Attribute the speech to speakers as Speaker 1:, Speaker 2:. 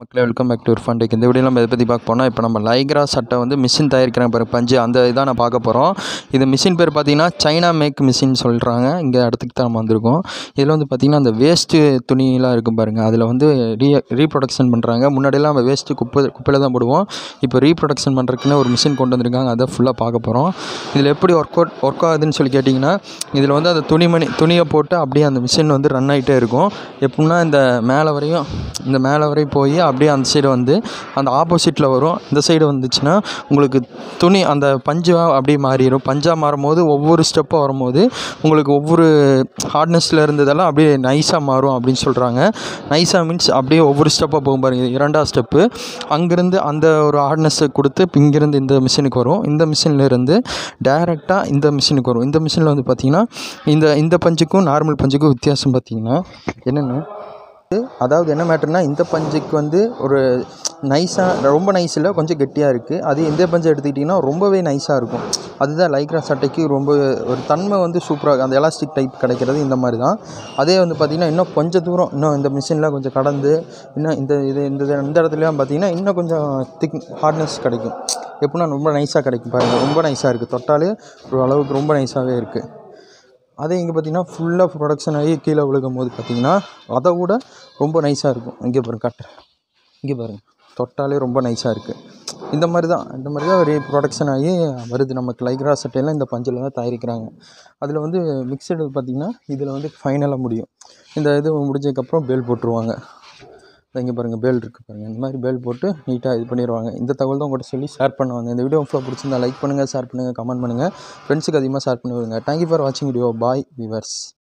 Speaker 1: மக்களே welcome back to Irfan tech இந்த video நம்ம எதை பற்றி பார்க்க போனால் இப்போ நம்ம லைக்ரா சட்டை வந்து மிஷின் தயாரிக்கிறாங்க பாரு பஞ்சு அந்த இதான் நான் பார்க்க போகிறோம் இது மிஷின் பேர் பார்த்தீங்கன்னா சைனா மேக் மிஷின் சொல்கிறாங்க இங்கே இடத்துக்கு தான் நம்ம வந்திருக்கோம் இதில் வந்து பார்த்திங்கன்னா அந்த வேஸ்ட்டு துணியெலாம் இருக்கும் பாருங்கள் அதில் வந்து ரீ ரீப்ரொடக்ஷன் பண்ணுறாங்க முன்னாடியெல்லாம் நம்ம வேஸ்ட்டு குப்பை குப்பையில் தான் போடுவோம் இப்போ ரீப்ரொடக்ஷன் பண்ணுறதுக்குன்னு ஒரு மிஷின் கொண்டு வந்திருக்காங்க அதை ஃபுல்லாக பார்க்க போகிறோம் இதில் எப்படி ஒர்க் அவுட் ஒர்க் ஆகுதுன்னு சொல்லி கேட்டிங்கன்னா இதில் வந்து அந்த துணிமணி துணியை போட்டு அப்படியே அந்த மிஷின் வந்து ரன் ஆகிட்டே இருக்கும் எப்படின்னா இந்த மேலே வரையும் இந்த மேலே வரையும் போய் அப்படியே அந்த சைடு வந்து அந்த ஆப்போசிட்டில் வரும் இந்த சைடு வந்துச்சுன்னா உங்களுக்கு துணி அந்த பஞ்சாக அப்படியே மாறிடும் பஞ்சாக மாறும்போது ஒவ்வொரு ஸ்டெப்பாக வரும்போது உங்களுக்கு ஒவ்வொரு ஹார்ட்னஸில் இருந்ததெல்லாம் அப்படியே நைஸாக மாறும் அப்படின்னு சொல்கிறாங்க நைஸாக மீன்ஸ் அப்படியே ஒவ்வொரு ஸ்டெப்பாக போகும் பாருங்க இது இரண்டாவது ஸ்டெப்பு அங்கேருந்து அந்த ஒரு ஹார்ட்னஸை கொடுத்து இப்ப இங்கேருந்து இந்த மிஷினுக்கு வரும் இந்த மிஷினில் இருந்து டைரெக்டாக இந்த மிஷினுக்கு வரும் இந்த மிஷினில் வந்து பார்த்திங்கன்னா இந்த இந்த பஞ்சுக்கும் நார்மல் பஞ்சுக்கும் வித்தியாசம் பார்த்திங்கன்னா என்னென்ன அதாவது என்ன மேட்டர்னா இந்த பஞ்சுக்கு வந்து ஒரு நைஸாக ரொம்ப நைஸ் இல்லை கொஞ்சம் கெட்டியாக இருக்குது அது இந்த பஞ்சை எடுத்துக்கிட்டிங்கன்னா ரொம்பவே நைஸாக இருக்கும் அதுதான் லைக்ரா சட்டைக்கு ரொம்ப ஒரு தன்மை வந்து சூப்பராக அந்த எலாஸ்டிக் டைப் கிடைக்கிறது இந்த மாதிரி தான் அதே வந்து பார்த்திங்கன்னா இன்னும் கொஞ்சம் தூரம் இன்னும் இந்த மிஷினில் கொஞ்சம் கடந்து இன்னும் இந்த இது இந்த இது- இந்த இடத்துலலாம் பார்த்திங்கன்னா இன்னும் கொஞ்சம் திக் ஹார்ட்னஸ் கிடைக்கும் எப்படின்னா ரொம்ப நைஸாக கிடைக்கும் பாருங்கள் ரொம்ப நைஸாக இருக்குது தொட்டாலே ஒரு அளவுக்கு ரொம்ப நைஸாகவே இருக்குது அதே இங்கே பார்த்தீங்கன்னா ஃபுல்லாக ப்ரொடக்ஷன் ஆகி கீழே விழுகும் போது பார்த்தீங்கன்னா அதை விட ரொம்ப நைஸாக இருக்கும் இங்கே பாருங்க காட்டுறேன் இங்கே பாருங்கள் தொட்டாலே ரொம்ப நைஸாக இருக்குது இந்த மாதிரி தான் இந்த மாதிரி தான் ஒரு ப்ரொடக்ஷன் ஆகி வருது நமக்கு லைக்ரா சட்டையெல்லாம் இந்த பஞ்சில் தான் தயாரிக்கிறாங்க அதில் வந்து மிக்சடு பார்த்திங்கன்னா இதில் வந்து ஃபைனலாக முடியும் இந்த இது முடிஞ்சதுக்கப்புறம் பேல் போட்டுருவாங்க இங்கே பாருங்கள் பேல் இருக்குது பாருங்கள் இந்த மாதிரி பேல் போட்டு நீட்டாக இது பண்ணிடுவாங்க இந்த தகவல் தான் உங்கள்கிட்ட சொல்லி ஷேர் பண்ண வந்தேன் இந்த வீடியோ ஃபுல்லாக பிடிச்சிருந்தா லைக் பண்ணுங்கள் ஷேர் பண்ணுங்கள் கமெண்ட் பண்ணுங்கள் ஃப்ரெண்ட்ஸுக்கு அதிகமாக ஷேர் பண்ணி விடுங்க தேங்க்யூ ஃபார் வாட்சிங் வீடியோ பாய் விவர்ஸ்